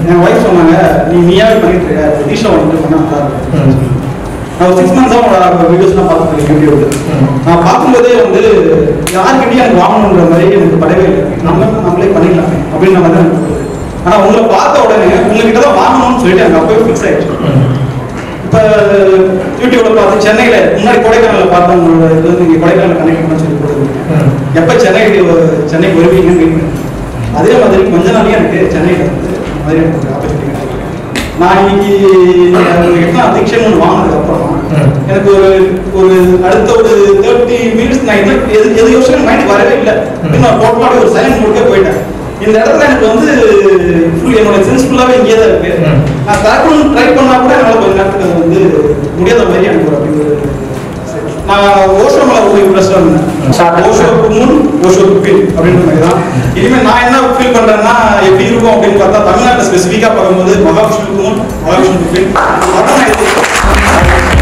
என் wife சொன்னாங்க நீ நீயாவே பண்ணிட்டு இருக்க டீஷா வந்துட்டு பண்ணா நல்லா இருக்கும் நான் ஒரு சிக்ஸ் மந்த்ஸாக உங்களோட வீடியோஸ்லாம் பார்த்துருக்கேன் யூடியூப்ல நான் பார்க்கும்போதே வந்து யாருக்கிட்டையும் எனக்கு வாங்கணுன்ற மாதிரி எனக்கு படவே இல்லை நம்ம நம்மளே பண்ணிடலாமே அப்படின்னு நம்ம தான் எனக்கு தோணுது. ஆனா உங்களை பார்த்த உடனே உங்ககிட்ட தான் வாங்கணும்னு சொல்லிட்டு எனக்கு அப்பவே ஃபிக்ஸ் ஆயிடுச்சு இப்போ யூடியூப்ல பார்த்து சென்னையில முன்னாடி கொடைக்கானல பார்த்தா உங்களோட இது வந்து நீங்க கொடைக்கானல் கனெக்ட் பண்ண சொல்லி போட்டுருக்கீங்க எப்போ சென்னை சென்னைக்கு வருவீங்கன்னு வெயிட் பண்ணேன் அதே மாதிரி கொஞ்ச நாளையே எனக்கு சென்னையில் வந்து இந்த மாதிரி எனக்கு ஒரு ஆப்பர்ச்சுனிட்டி நான் இன்னைக்கு எட்னா அதிக்ஷன் ஒன்று வாங்கினதுக்கு அப்புறம் எனக்கு ஒரு ஒரு அடுத்த ஒரு தேர்ட்டி மினிட்ஸ் நான் என்ன எது எது யோசனை மைண்ட் வரவே இல்லை நான் டோட்டலாக ஒரு சைலண்ட் மூடுக்கே போயிட்டேன் இந்த இடத்துல எனக்கு வந்து ஃபுல் என்னோட சென்ஸ் ஃபுல்லாகவே இங்கே தான் இருக்கு நான் திறக்கணும்னு ட்ரை பண்ணா கூட என்னால் கொஞ்ச நேரத்துக்கு அது வந்து முடியாத மாதிரி எனக்கு ஒரு அப்படி ஒரு நான் ஓஷோ மேல ரொம்ப இம்ப்ரெஸ்டாக இருந்தேன் ஓஷோக்கு முன் ஓஷோக்கு பின் அப்படின்ற மாதிரி தான் இனிமேல் நான் என்ன ஃபீல் பண்றேன்னா எப்படி இருக்கும் அப்படின்னு பார்த்தா தமிழ்நாட்டில் ஸ்பெசிஃபிக்காக பார்க்கும்போது மகாவிஷ்ணுக்கு முன் மகாவிஷ்ணுக்கு பின் அதான் நான் இது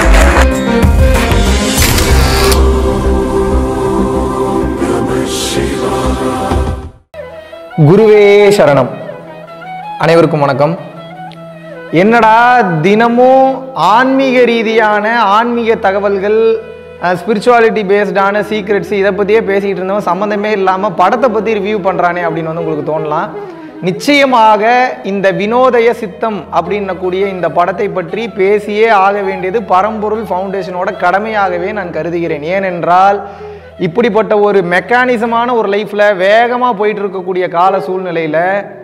குருவே சரணம் அனைவருக்கும் வணக்கம் என்னடா தினமும் ஆன்மீக ரீதியான ஆன்மீக தகவல்கள் ஸ்பிரிச்சுவாலிட்டி பேஸ்டான சீக்ரெட்ஸ் இதை பற்றியே பேசிக்கிட்டு இருந்தவன் சம்மந்தமே இல்லாமல் படத்தை பற்றி ரிவ்யூ பண்ணுறானே அப்படின்னு வந்து உங்களுக்கு தோணலாம் நிச்சயமாக இந்த வினோதய சித்தம் அப்படின்னக்கூடிய இந்த படத்தை பற்றி பேசியே ஆக வேண்டியது பரம்பொருள் ஃபவுண்டேஷனோட கடமையாகவே நான் கருதுகிறேன் ஏனென்றால் இப்படிப்பட்ட ஒரு மெக்கானிசமான ஒரு லைஃப்பில் வேகமாக போயிட்டு இருக்கக்கூடிய கால சூழ்நிலையில்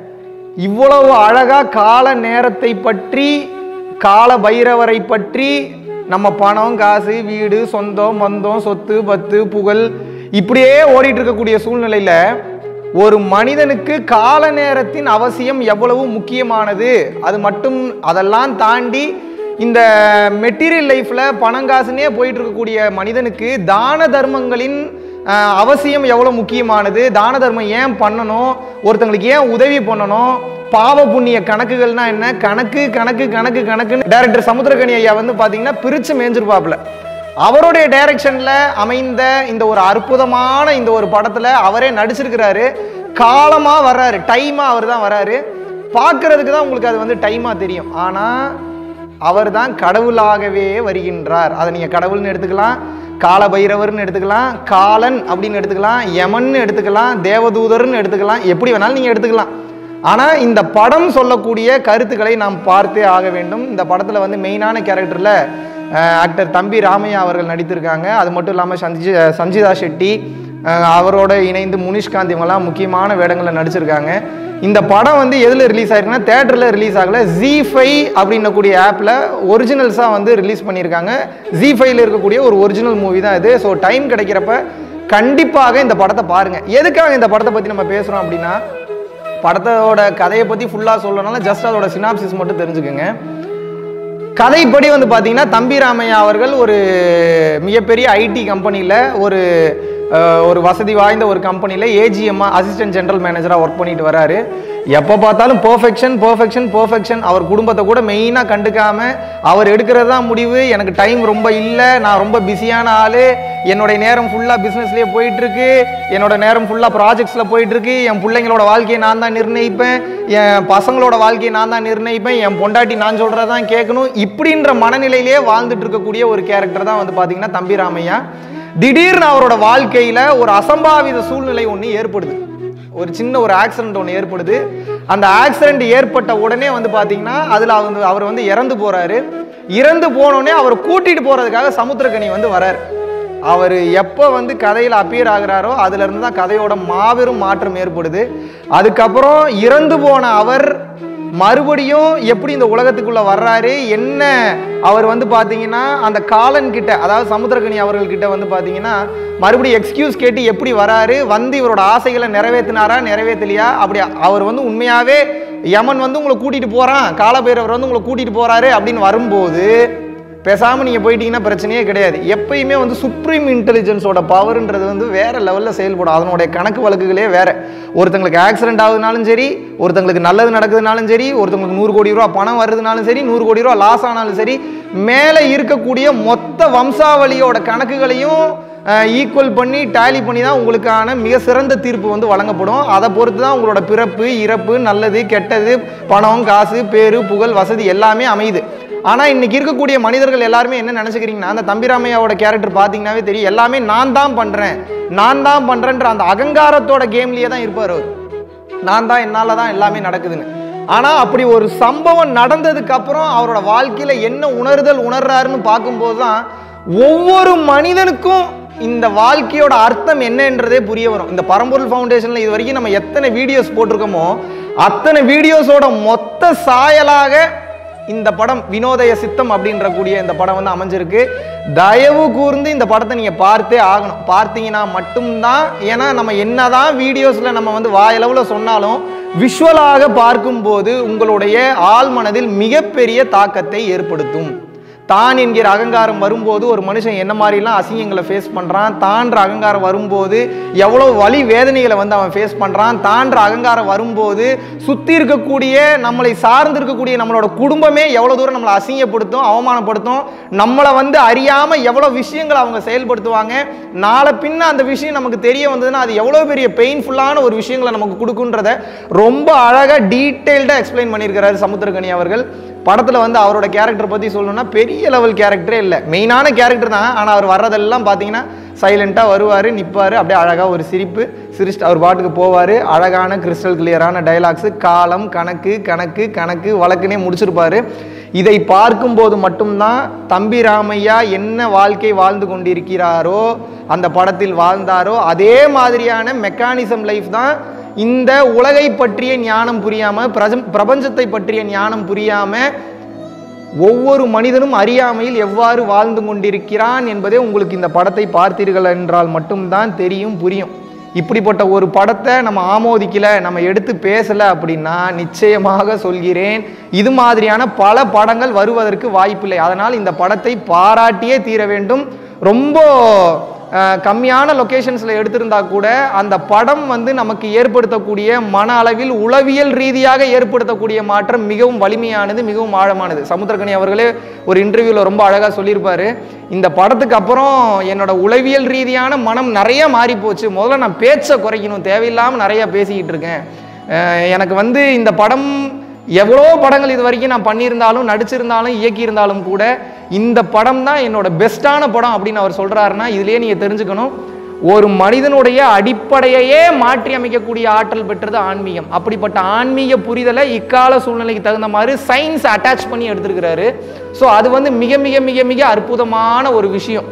இவ்வளவு அழகா கால நேரத்தை பற்றி கால பைரவரை பற்றி நம்ம பணம் காசு வீடு சொந்தம் பந்தம் சொத்து பத்து புகழ் இப்படியே ஓடிட்டு இருக்கக்கூடிய சூழ்நிலையில ஒரு மனிதனுக்கு கால நேரத்தின் அவசியம் எவ்வளவு முக்கியமானது அது மட்டும் அதெல்லாம் தாண்டி இந்த மெட்டீரியல் லைஃப்ல பணங்காசுனே போயிட்டு இருக்கக்கூடிய மனிதனுக்கு தான தர்மங்களின் அஹ், அவசியம் எவ்வளோ முக்கியமானது தான தர்மம் ஏன் பண்ணணும் ஒருத்தங்களுக்கு ஏன் உதவி பண்ணணும் பாவ புண்ணிய கணக்குகள்னா என்ன கணக்கு கணக்கு கணக்கு கணக்குன்னு டைரக்டர் சமுத்திரகனி ஐயா வந்து பார்த்தீங்கன்னா பிரித்து மேய்ஞ்சிருப்பாப்புல அவருடைய டைரக்ஷன்ல அமைந்த இந்த ஒரு அற்புதமான இந்த ஒரு படத்துல அவரே நடிச்சிருக்கிறாரு காலமா வர்றாரு டைமா அவர் தான் வர்றாரு பார்க்கறதுக்கு தான் உங்களுக்கு அது வந்து டைமா தெரியும் ஆனா அவர் தான் கடவுளாகவே வருகின்றார் அதை நீங்க கடவுள்னு எடுத்துக்கலாம் கால பைரவர்னு எடுத்துக்கலாம் காலன் அப்படின்னு எடுத்துக்கலாம் யமன்னு எடுத்துக்கலாம் தேவதூதர்னு எடுத்துக்கலாம் எப்படி வேணாலும் நீங்க எடுத்துக்கலாம் ஆனா இந்த படம் சொல்லக்கூடிய கருத்துக்களை நாம் பார்த்தே ஆக வேண்டும் இந்த படத்துல வந்து மெயினான கேரக்டர்ல ஆக்டர் தம்பி ராமையா அவர்கள் நடித்திருக்காங்க அது மட்டும் இல்லாமல் சஞ்சி சஞ்சிதா ஷெட்டி அஹ் அவரோட இணைந்து முனிஷ்காந்த் இவங்கெல்லாம் முக்கியமான வேடங்களில் நடிச்சிருக்காங்க இந்த படம் வந்து எதில் ரிலீஸ் ஆயிருக்குன்னா தேட்டரில் ரிலீஸ் ஆகல ஜி ஃபைவ் அப்படின்னக்கூடிய ஆப்பில் ஒரிஜினல்ஸாக வந்து ரிலீஸ் பண்ணியிருக்காங்க ஜி ஃபைவ்ல இருக்கக்கூடிய ஒரு ஒரிஜினல் மூவி தான் இது ஸோ டைம் கிடைக்கிறப்ப கண்டிப்பாக இந்த படத்தை பாருங்கள் எதுக்காக இந்த படத்தை பற்றி நம்ம பேசுகிறோம் அப்படின்னா படத்தோட கதையை பற்றி ஃபுல்லாக சொல்லணும்னா ஜஸ்ட் அதோட சினாப்சிஸ் மட்டும் தெரிஞ்சுக்கோங்க கதைப்படி வந்து பார்த்தீங்கன்னா தம்பி ராமையா அவர்கள் ஒரு மிகப்பெரிய ஐடி கம்பெனியில் ஒரு அஹ், ஒரு வசதி வாய்ந்த ஒரு கம்பெனியில் ஏஜிஎம்மா அசிஸ்டன்ட் ஜெனரல் மேனேஜராக ஒர்க் பண்ணிட்டு வராரு எப்போ பார்த்தாலும் பர்ஃபெக்ஷன் பர்ஃபெக்ஷன் பர்ஃபெக்ஷன் அவர் குடும்பத்தை கூட மெயினாக கண்டுக்காம அவர் எடுக்கிறது தான் முடிவு எனக்கு டைம் ரொம்ப இல்லை நான் ரொம்ப பிஸியான ஆள் என்னுடைய நேரம் ஃபுல்லாக பிஸ்னஸ்லேயே போயிட்டு இருக்கு என்னோட நேரம் ஃபுல்லாக ப்ராஜெக்ட்ஸில் போயிட்டு இருக்கு என் பிள்ளைங்களோட வாழ்க்கையை நான் தான் நிர்ணயிப்பேன் என் பசங்களோட வாழ்க்கையை நான் தான் நிர்ணயிப்பேன் என் பொண்டாட்டி நான் சொல்கிறதான் கேட்கணும் இப்படின்ற மனநிலையிலேயே வாழ்ந்துட்டு இருக்கக்கூடிய ஒரு கேரக்டர் தான் வந்து பார்த்தீங்கன்னா தம்பி ராமையா திடீர்னு அவரோட வாழ்க்கையில் ஒரு அசம்பாவித சூழ்நிலை ஒன்று ஏற்படுது ஒரு சின்ன ஒரு ஆக்சிடென்ட் ஒன்று ஏற்படுது அந்த ஆக்சிடென்ட் ஏற்பட்ட உடனே வந்து பார்த்தீங்கன்னா அதில் வந்து அவர் வந்து இறந்து போறாரு இறந்து போனோடனே அவர் கூட்டிட்டு போறதுக்காக சமுத்திரக்கனி வந்து வராரு அவர் எப்போ வந்து கதையில் அப்பியர் ஆகுறாரோ அதுல இருந்து தான் கதையோட மாபெரும் மாற்றம் ஏற்படுது அதுக்கப்புறம் இறந்து போன அவர் மறுபடியும் எப்படி இந்த உலகத்துக்குள்ள வர்றாரு என்ன அவர் வந்து பாத்தீங்கன்னா அந்த காலன் கிட்ட அதாவது சமுத்திரகனி அவர்கள் கிட்ட வந்து பாத்தீங்கன்னா மறுபடியும் எக்ஸ்கியூஸ் கேட்டு எப்படி வராரு வந்து இவரோட ஆசைகளை நிறைவேற்றினாரா நிறைவேற்றலையா அப்படி அவர் வந்து உண்மையாவே யமன் வந்து உங்களை கூட்டிட்டு போறான் காலபைரவர் வந்து உங்களை கூட்டிட்டு போறாரு அப்படின்னு வரும்போது பேசாமல் நீங்கள் போயிட்டீங்கன்னா பிரச்சனையே கிடையாது எப்பயுமே வந்து சுப்ரீம் இன்டெலிஜென்ஸோட பவர்ன்றது வந்து வேற லெவலில் செயல்படும் அதனுடைய கணக்கு வழக்குகளே வேற ஒருத்தங்களுக்கு ஆக்சிடென்ட் ஆகுதுனாலும் சரி ஒருத்தங்களுக்கு நல்லது நடக்குதுனாலும் சரி ஒருத்தங்களுக்கு நூறு கோடி ரூபா பணம் வருதுனாலும் சரி நூறு கோடி ரூபா லாஸ் ஆனாலும் சரி மேலே இருக்கக்கூடிய மொத்த வம்சாவளியோட கணக்குகளையும் ஈக்குவல் பண்ணி டேலி பண்ணி தான் உங்களுக்கான மிக சிறந்த தீர்ப்பு வந்து வழங்கப்படும் அதை பொறுத்து தான் உங்களோட பிறப்பு இறப்பு நல்லது கெட்டது பணம் காசு பேரு புகழ் வசதி எல்லாமே அமையுது ஆனால் இன்னைக்கு இருக்கக்கூடிய மனிதர்கள் எல்லாருமே என்ன நினச்சிக்கிறீங்கன்னா அந்த தம்பிராமையாவோட கேரக்டர் பார்த்தீங்கன்னாவே தெரியும் எல்லாமே நான் தான் பண்ணுறேன் நான் தான் பண்ணுறேன்ற அந்த அகங்காரத்தோட கேம்லேயே தான் இருப்பார் அவர் நான் தான் என்னால் தான் எல்லாமே நடக்குதுன்னு ஆனால் அப்படி ஒரு சம்பவம் நடந்ததுக்கு அப்புறம் அவரோட வாழ்க்கையில் என்ன உணர்தல் உணர்றாருன்னு பார்க்கும்போது தான் ஒவ்வொரு மனிதனுக்கும் இந்த வாழ்க்கையோட அர்த்தம் என்னன்றதே புரிய வரும் இந்த பரம்பொருள் ஃபவுண்டேஷனில் இது வரைக்கும் நம்ம எத்தனை வீடியோஸ் போட்டிருக்கோமோ அத்தனை வீடியோஸோட மொத்த சாயலாக இந்த படம் வினோதய சித்தம் அப்படின்ற கூடிய இந்த படம் வந்து அமைஞ்சிருக்கு தயவு கூர்ந்து இந்த படத்தை நீங்கள் பார்த்தே ஆகணும் பார்த்தீங்கன்னா மட்டும்தான் ஏன்னா நம்ம என்னதான் வீடியோஸில் நம்ம வந்து வாயளவில் சொன்னாலும் விஷுவலாக பார்க்கும்போது உங்களுடைய ஆழ் மனதில் மிகப்பெரிய தாக்கத்தை ஏற்படுத்தும் தான் என்கிற அகங்காரம் வரும்போது ஒரு மனுஷன் என்ன மாதிரிலாம் அசிங்கங்களை ஃபேஸ் பண்ணுறான் தான்ற அகங்காரம் வரும்போது எவ்வளோ வலி வேதனைகளை வந்து அவன் ஃபேஸ் பண்ணுறான் தான்ற அகங்காரம் வரும்போது சுற்றி இருக்கக்கூடிய நம்மளை சார்ந்து இருக்கக்கூடிய நம்மளோட குடும்பமே எவ்வளோ தூரம் நம்மளை அசிங்கப்படுத்தும் அவமானப்படுத்தும் நம்மளை வந்து அறியாமல் எவ்வளோ விஷயங்களை அவங்க செயல்படுத்துவாங்க நாளை பின்ன அந்த விஷயம் நமக்கு தெரிய வந்ததுன்னா அது எவ்வளோ பெரிய பெயின்ஃபுல்லான ஒரு விஷயங்களை நமக்கு கொடுக்குன்றத ரொம்ப அழகாக டீட்டெயில்டாக எக்ஸ்பிளைன் பண்ணியிருக்கிறாரு சமுத்திரகனி அவர்கள் படத்தில் வந்து அவரோட கேரக்டர் பற்றி சொல்லணும்னா பெரிய லெவல் கேரக்டரே இல்லை மெயினான கேரக்டர் தான் ஆனால் அவர் வர்றதெல்லாம் பார்த்தீங்கன்னா சைலண்ட்டாக வருவார் நிற்பார் அப்படியே அழகாக ஒரு சிரிப்பு சிரிச்சுட்டு அவர் பாட்டுக்கு போவார் அழகான கிறிஸ்டல் கிளியரான டைலாக்ஸு காலம் கணக்கு கணக்கு கணக்கு வழக்குனே முடிச்சிருப்பாரு இதை பார்க்கும்போது மட்டும்தான் தம்பி ராமையா என்ன வாழ்க்கை வாழ்ந்து கொண்டிருக்கிறாரோ அந்த படத்தில் வாழ்ந்தாரோ அதே மாதிரியான மெக்கானிசம் லைஃப் தான் இந்த உலகை பற்றிய ஞானம் புரியாம பிரஜம் பிரபஞ்சத்தை பற்றிய ஞானம் புரியாம ஒவ்வொரு மனிதனும் அறியாமையில் எவ்வாறு வாழ்ந்து கொண்டிருக்கிறான் என்பதே உங்களுக்கு இந்த படத்தை பார்த்தீர்கள் என்றால் மட்டும்தான் தெரியும் புரியும் இப்படிப்பட்ட ஒரு படத்தை நம்ம ஆமோதிக்கல நம்ம எடுத்து பேசல அப்படின்னா நிச்சயமாக சொல்கிறேன் இது மாதிரியான பல படங்கள் வருவதற்கு வாய்ப்பில்லை அதனால் இந்த படத்தை பாராட்டியே தீர வேண்டும் ரொம்ப அஹ், கம்மியான லொக்கேஷன்ஸில் எடுத்திருந்தா கூட அந்த படம் வந்து நமக்கு ஏற்படுத்தக்கூடிய மன அளவில் உளவியல் ரீதியாக ஏற்படுத்தக்கூடிய மாற்றம் மிகவும் வலிமையானது மிகவும் ஆழமானது சமுத்திரகனி அவர்களே ஒரு இன்டர்வியூவில் ரொம்ப அழகாக சொல்லியிருப்பாரு இந்த படத்துக்கு அப்புறம் என்னோட உளவியல் ரீதியான மனம் நிறைய மாறி போச்சு முதல்ல நான் பேச்சை குறைக்கணும் தேவையில்லாமல் நிறைய பேசிக்கிட்டு இருக்கேன் அஹ், எனக்கு வந்து இந்த படம் எவ்வளோ படங்கள் இது வரைக்கும் நான் பண்ணியிருந்தாலும் நடிச்சிருந்தாலும் இயக்கியிருந்தாலும் கூட இந்த படம் தான் என்னோட பெஸ்ட்டான படம் அப்படின்னு அவர் சொல்கிறாருன்னா இதுலேயே நீங்கள் தெரிஞ்சுக்கணும் ஒரு மனிதனுடைய அடிப்படையையே மாற்றி அமைக்கக்கூடிய ஆற்றல் பெற்றது ஆன்மீகம் அப்படிப்பட்ட ஆன்மீக புரிதலை இக்கால சூழ்நிலைக்கு தகுந்த மாதிரி சயின்ஸ் அட்டாச் பண்ணி எடுத்திருக்கிறாரு ஸோ அது வந்து மிக மிக மிக மிக அற்புதமான ஒரு விஷயம்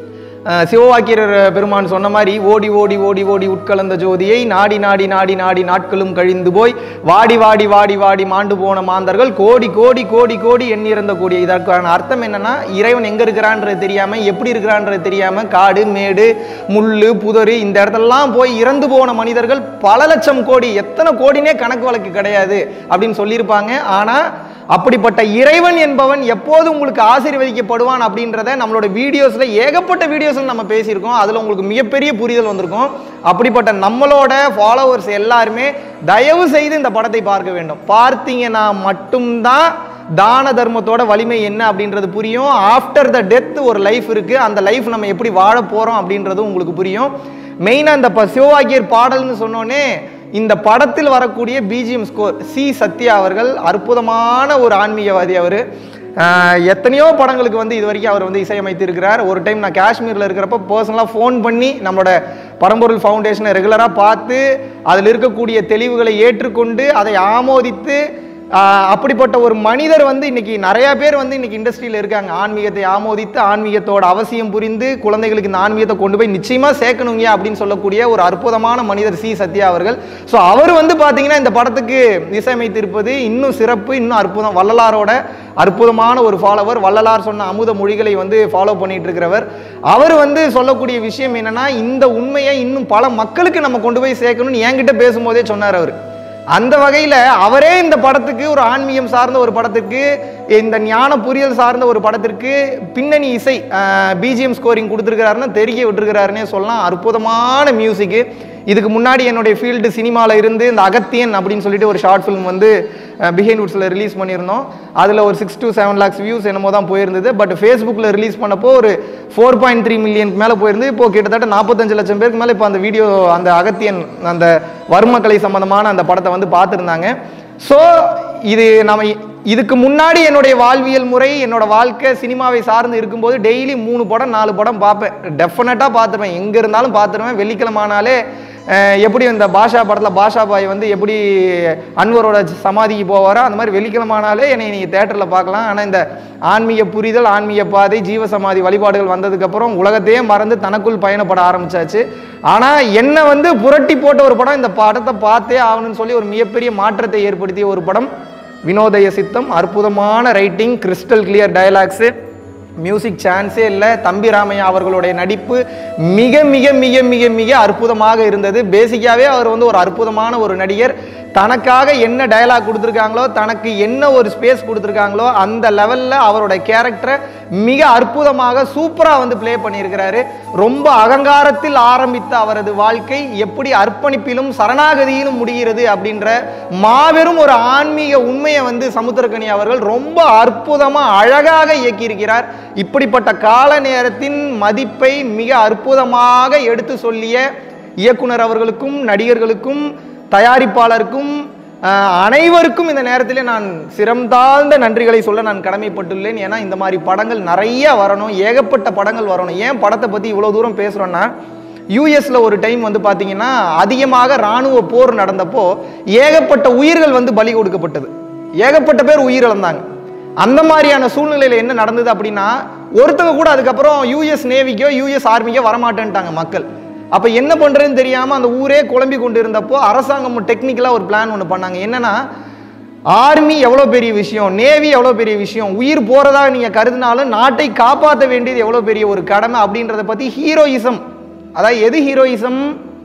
அஹ் சிவவாக்கியர் பெருமான் சொன்ன மாதிரி ஓடி ஓடி ஓடி ஓடி உட்கலந்த ஜோதியை நாடி நாடி நாடி நாடி நாட்களும் கழிந்து போய் வாடி வாடி வாடி வாடி மாண்டு போன மாந்தர்கள் கோடி கோடி கோடி கோடி எண்ணிறந்த கூடிய இதற்கான அர்த்தம் என்னன்னா இறைவன் எங்க இருக்கிறான்றது தெரியாம எப்படி இருக்கிறான்றது தெரியாம காடு மேடு முள்ளு புதரு இந்த இடத்தெல்லாம் போய் இறந்து போன மனிதர்கள் பல லட்சம் கோடி எத்தனை கோடினே கணக்கு வழக்கு கிடையாது அப்படின்னு சொல்லியிருப்பாங்க ஆனா அப்படிப்பட்ட இறைவன் என்பவன் எப்போது உங்களுக்கு ஆசீர்வதிக்கப்படுவான் அப்படின்றத நம்மளோட வீடியோஸ்ல ஏகப்பட்ட வீடியோஸ்ல நம்ம பேசியிருக்கோம் அதுல உங்களுக்கு மிகப்பெரிய புரிதல் வந்திருக்கும் அப்படிப்பட்ட நம்மளோட ஃபாலோவர்ஸ் எல்லாருமே தயவு செய்து இந்த படத்தை பார்க்க வேண்டும் பார்த்தீங்கன்னா மட்டும்தான் தான தர்மத்தோட வலிமை என்ன அப்படின்றது புரியும் ஆஃப்டர் த டெத் ஒரு லைஃப் இருக்கு அந்த லைஃப் நம்ம எப்படி வாழ போறோம் அப்படின்றது உங்களுக்கு புரியும் மெயினாக இந்த ப- சிவவாக்கியர் பாடல்னு சொன்னோன்னே இந்த படத்தில் வரக்கூடிய பிஜிஎம் ஸ்கோர் சி சத்யா அவர்கள் அற்புதமான ஒரு ஆன்மீகவாதி அவர் எத்தனையோ படங்களுக்கு வந்து இது வரைக்கும் அவர் வந்து இசையமைத்திருக்கிறார் ஒரு டைம் நான் காஷ்மீரில் இருக்கிறப்ப பர்சனலாக ஃபோன் பண்ணி நம்மளோட பரம்பொருள் ஃபவுண்டேஷனை ரெகுலராக பார்த்து அதில் இருக்கக்கூடிய தெளிவுகளை ஏற்றுக்கொண்டு அதை ஆமோதித்து ஆஹ் அப்படிப்பட்ட ஒரு மனிதர் வந்து இன்னைக்கு நிறைய பேர் வந்து இன்னைக்கு இண்டஸ்ட்ரியில் இருக்காங்க ஆன்மீகத்தை ஆமோதித்து ஆன்மீகத்தோட அவசியம் புரிந்து குழந்தைகளுக்கு இந்த ஆன்மீகத்தை கொண்டு போய் நிச்சயமா சேர்க்கணுங்க அப்படின்னு சொல்லக்கூடிய ஒரு அற்புதமான மனிதர் சி சத்யா அவர்கள் ஸோ அவர் வந்து பார்த்தீங்கன்னா இந்த படத்துக்கு இசையமைத்திருப்பது இன்னும் சிறப்பு இன்னும் அற்புதம் வள்ளலாரோட அற்புதமான ஒரு ஃபாலோவர் வள்ளலார் சொன்ன அமுத மொழிகளை வந்து ஃபாலோ பண்ணிட்டு இருக்கிறவர் அவர் வந்து சொல்லக்கூடிய விஷயம் என்னன்னா இந்த உண்மையை இன்னும் பல மக்களுக்கு நம்ம கொண்டு போய் சேர்க்கணும்னு என்கிட்ட பேசும்போதே சொன்னார் அவர் அந்த வகையில் அவரே இந்த படத்துக்கு ஒரு ஆன்மீகம் சார்ந்த ஒரு படத்துக்கு இந்த ஞான புரியல் சார்ந்த ஒரு படத்திற்கு பின்னணி இசை பிஜிஎம் ஸ்கோரிங் கொடுத்துருக்கிறாருன்னு தெரிய விட்டுருக்கிறாருன்னே சொல்லலாம் அற்புதமான மியூசிக்கு இதுக்கு முன்னாடி என்னுடைய ஃபீல்டு சினிமாவில் இருந்து இந்த அகத்தியன் அப்படின்னு சொல்லிட்டு ஒரு ஷார்ட் ஃபிலிம் வந்து பிஹைண்ட் வுட்ஸில் ரிலீஸ் பண்ணியிருந்தோம் அதில் ஒரு six to seven lakhs views என்னமோ தான் போயிருந்தது பட் ஃபேஸ்புக்கில் ரிலீஸ் பண்ணப்போ ஒரு ஃபோர் பாயிண்ட் த்ரீ மில்லியனுக்கு மேலே போயிருந்து இப்போ கிட்டத்தட்ட நாற்பத்தஞ்சு லட்சம் பேருக்கு மேலே இப்போ அந்த வீடியோ அந்த அகத்தியன் அந்த வர்மக்கலை சம்பந்தமான அந்த படத்தை வந்து பார்த்துருந்தாங்க ஸோ இது நம்ம இ- இதுக்கு முன்னாடி என்னுடைய வாழ்வியல் முறை என்னோட வாழ்க்கை சினிமாவை சார்ந்து இருக்கும்போது டெய்லி மூணு படம் நாலு படம் பார்ப்பேன் டெஃபினட்டாக பார்த்துருவேன் எங்கே இருந்தாலும் பார்த்துருவேன் வெள்ளிக்கிழமை ஆனாலே அஹ், எப்படி இந்த பாஷா படத்தில் பாஷா பாய் வந்து எப்படி அன்வரோட சமாதிக்கு போவாரோ அந்த மாதிரி வெள்ளிக்கிழமை ஆனாலே என்னை நீங்கள் தேட்டரில் பார்க்கலாம் ஆனால் இந்த ஆன்மீக புரிதல் ஆன்மீக பாதை ஜீவ சமாதி வழிபாடுகள் வந்ததுக்கப்புறம் உலகத்தையே மறந்து தனக்குள் பயணப்பட ஆரம்பிச்சாச்சு ஆனால் என்னை வந்து புரட்டி போட்ட ஒரு படம் இந்த படத்தை பார்த்தே ஆகணும்னு சொல்லி ஒரு மிகப்பெரிய மாற்றத்தை ஏற்படுத்திய ஒரு படம் வினோதய சித்தம் அற்புதமான writing crystal clear dialogues music சான்ஸே இல்லை தம்பி ராமையா அவர்களுடைய நடிப்பு மிக மிக மிக மிக மிக அற்புதமாக இருந்தது பேசிக்காவே அவர் வந்து ஒரு அற்புதமான ஒரு நடிகர் தனக்காக என்ன டயலாக் கொடுத்துருக்காங்களோ தனக்கு என்ன ஒரு ஸ்பேஸ் கொடுத்துருக்காங்களோ அந்த லெவலில் அவரோட கேரக்டரை மிக அற்புதமாக சூப்பராக வந்து ப்ளே பண்ணியிருக்கிறாரு ரொம்ப அகங்காரத்தில் ஆரம்பித்த அவரது வாழ்க்கை எப்படி அர்ப்பணிப்பிலும் சரணாகதியிலும் முடிகிறது அப்படின்ற மாபெரும் ஒரு ஆன்மீக உண்மையை வந்து சமுத்திரக்கனி அவர்கள் ரொம்ப அற்புதமாக அழகாக இயக்கியிருக்கிறார் இப்படிப்பட்ட கால நேரத்தின் மதிப்பை மிக அற்புதமாக எடுத்து சொல்லிய இயக்குனர் அவர்களுக்கும் நடிகர்களுக்கும் தயாரிப்பாளருக்கும் அஹ், அனைவருக்கும் இந்த நேரத்திலே நான் சிரம் தாழ்ந்த நன்றிகளை சொல்ல நான் கடமைப்பட்டுள்ளேன் ஏன்னா இந்த மாதிரி படங்கள் நிறைய வரணும் ஏகப்பட்ட படங்கள் வரணும் ஏன் படத்தை பற்றி இவ்வளோ தூரம் பேசுகிறோன்னா யூஎஸ்ல ஒரு டைம் வந்து பார்த்தீங்கன்னா அதிகமாக இராணுவ போர் நடந்தப்போ ஏகப்பட்ட உயிர்கள் வந்து பலி கொடுக்கப்பட்டது ஏகப்பட்ட பேர் உயிர் இழந்தாங்க அந்த மாதிரியான சூழ்நிலையில் என்ன நடந்தது அப்படின்னா ஒருத்தங்க கூட அதுக்கப்புறம் யூஎஸ் நேவிக்கோ யூஎஸ் ஆர்மிக்கோ வரமாட்டேன்ட்டாங்க மக்கள் அப்போ என்ன பண்ணுறதுன்னு தெரியாமல் அந்த ஊரே குழம்பி கொண்டு இருந்தப்போ அரசாங்கம் டெக்னிக்கலாக ஒரு பிளான் ஒன்று பண்ணாங்க என்னன்னா ஆர்மி எவ்வளோ பெரிய விஷயம் நேவி எவ்வளோ பெரிய விஷயம் உயிர் போகிறதா நீங்கள் கருதினாலும் நாட்டை காப்பாற்ற வேண்டியது எவ்வளோ பெரிய ஒரு கடமை அப்படின்றத பற்றி ஹீரோயிசம் அதாவது எது ஹீரோயிசம்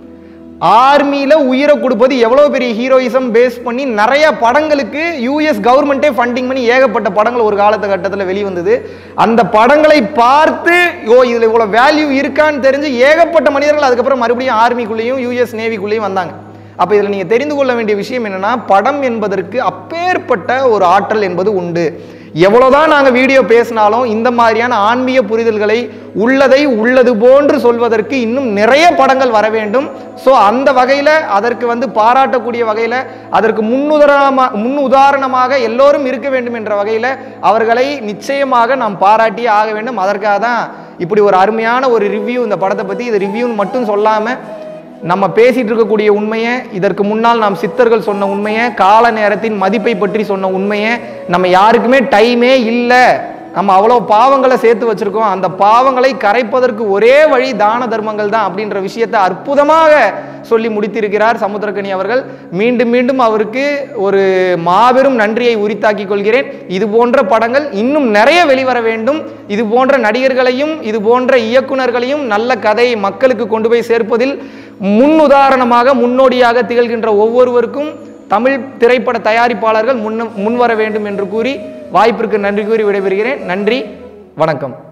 ஆர்மியில் உயிரை கொடுப்பது எவ்வளோ பெரிய ஹீரோயிசம் பேஸ் பண்ணி நிறைய படங்களுக்கு யூஎஸ் கவர்மெண்ட்டே ஃபண்டிங் பண்ணி ஏகப்பட்ட படங்கள் ஒரு காலகட்டத்தில் வெளிவந்தது அந்த படங்களை பார்த்து ஓ இதில் இவ்வளோ வேல்யூ இருக்கான்னு தெரிஞ்சு ஏகப்பட்ட மனிதர்கள் அதுக்கப்புறம் மறுபடியும் ஆர்மிக்குள்ளேயும் யூஎஸ் நேவிக்குள்ளேயும் வந்தாங்க அப்போ இதில் நீங்கள் தெரிந்து கொள்ள வேண்டிய விஷயம் என்னன்னா படம் என்பதற்கு அப்பேற்பட்ட ஒரு ஆற்றல் என்பது உண்டு எவ்வளோதான் நாங்கள் வீடியோ பேசினாலும் இந்த மாதிரியான ஆன்மீக புரிதல்களை உள்ளதை உள்ளது போன்று சொல்வதற்கு இன்னும் நிறைய படங்கள் வர வேண்டும் ஸோ அந்த வகையில் அதற்கு வந்து பாராட்டக்கூடிய வகையில் அதற்கு முன்னுதாரணமா முன் உதாரணமாக எல்லோரும் இருக்க வேண்டும் என்ற வகையில் அவர்களை நிச்சயமாக நாம் பாராட்டியே ஆக வேண்டும் அதற்காக தான் இப்படி ஒரு அருமையான ஒரு ரிவ்யூ இந்த படத்தை பற்றி இது ரிவ்யூன்னு மட்டும் சொல்லாமல் நம்ம பேசிட்டு இருக்கக்கூடிய உண்மையை இதற்கு முன்னால் நாம் சித்தர்கள் சொன்ன உண்மையை கால நேரத்தின் மதிப்பை பற்றி சொன்ன உண்மையை நம்ம யாருக்குமே டைமே இல்லை நம்ம அவ்வளோ பாவங்களை சேர்த்து வச்சிருக்கோம் அந்த பாவங்களை கரைப்பதற்கு ஒரே வழி தான தர்மங்கள் தான் அப்படின்ற விஷயத்தை அற்புதமாக சொல்லி முடித்திருக்கிறார் சமுத்திரக்கனி அவர்கள் மீண்டும் மீண்டும் அவருக்கு ஒரு மாபெரும் நன்றியை உரித்தாக்கிக் கொள்கிறேன் இது போன்ற படங்கள் இன்னும் நிறைய வெளிவர வேண்டும் இது போன்ற நடிகர்களையும் இது போன்ற இயக்குனர்களையும் நல்ல கதையை மக்களுக்கு கொண்டு போய் சேர்ப்பதில் முன் உதாரணமாக முன்னோடியாக திகழ்கின்ற ஒவ்வொருவருக்கும் தமிழ் திரைப்பட தயாரிப்பாளர்கள் முன் முன்வர வேண்டும் என்று கூறி வாய்ப்பிற்கு நன்றி கூறி விடைபெறுகிறேன் நன்றி வணக்கம்